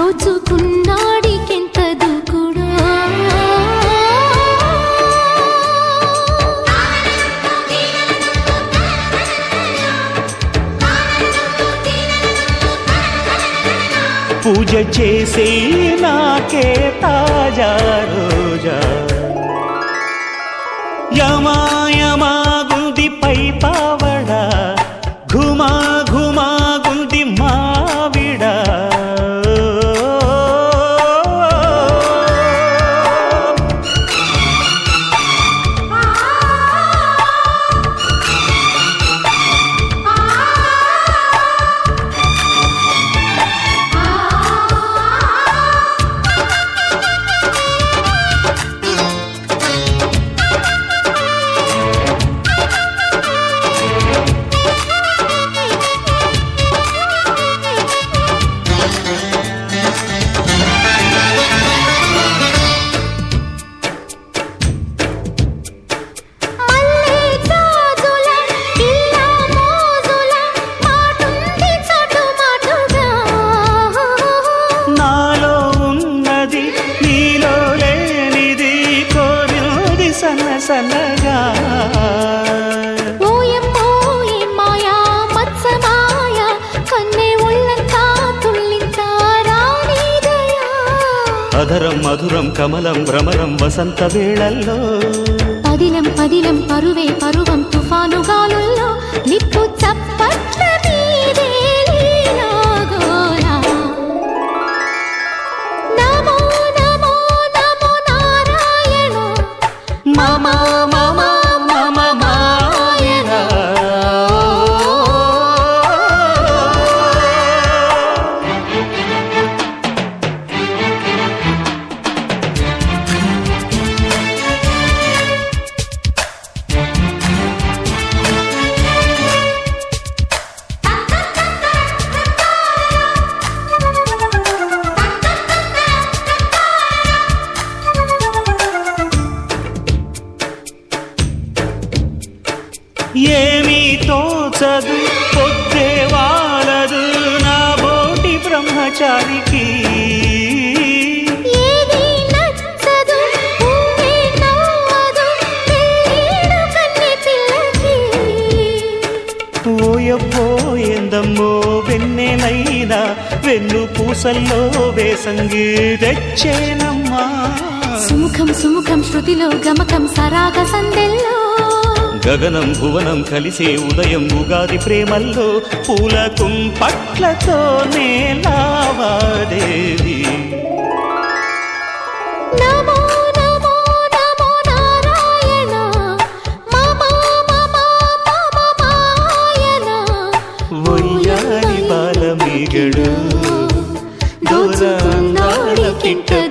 దోచుకున్నాడికెంత దూకుడో పూజ చేసే నాకే తాజా రోజా యమాయమాగుంది పై పావడ ఘుమా ఘుమాగుంది మావిడ మల్లె జాజుల పిల్ల మోజుల మాటుంది చటు మాటుగా నాలో ఉన్నది నీలో లేనిది కోరినది సన్న సన్నగా ఓయమ్మో ఈ మాయా మత్స మాయా కన్నె ఒళ్ళంతా తుళ్ళింతారా నీదయా అధరం మధురం కమలం భ్రమరం వసంత వేళల్లో పదిలం పదిలం పరువే పరువం తుఫాను గాలుల్లో నిప్పు చప్పట్ల మీదే లీలాగోలా. నమో నమో నమో నారాయణ మమ మమ మమ మాయన ఏమీ తోచదు పొద్దే వాలదు నా బోటి బ్రహ్మచారికి ఏది నచ్చదు ఊహే నవ్వదు పెళ్ళీడు కన్నె పిల్లకి ఓయబ్బో ఎందమ్మో వెన్నెలైనా వెన్ను పూసల్లో వేసంగి తెచ్చేనమ్మా సుముఖం సుముఖం శృతిలో గమకం సరాగ సందెల్లో గగనం భువనం కలిసే ఉదయం ఉగాది ప్రేమల్లో పూల కుంపట్లతోనే లావాదేవి నమో నమో నమో నారాయణ మమ మమ మమ మాయన ఒయ్యారి బాలమీగడు దూరాందాల పిట్ట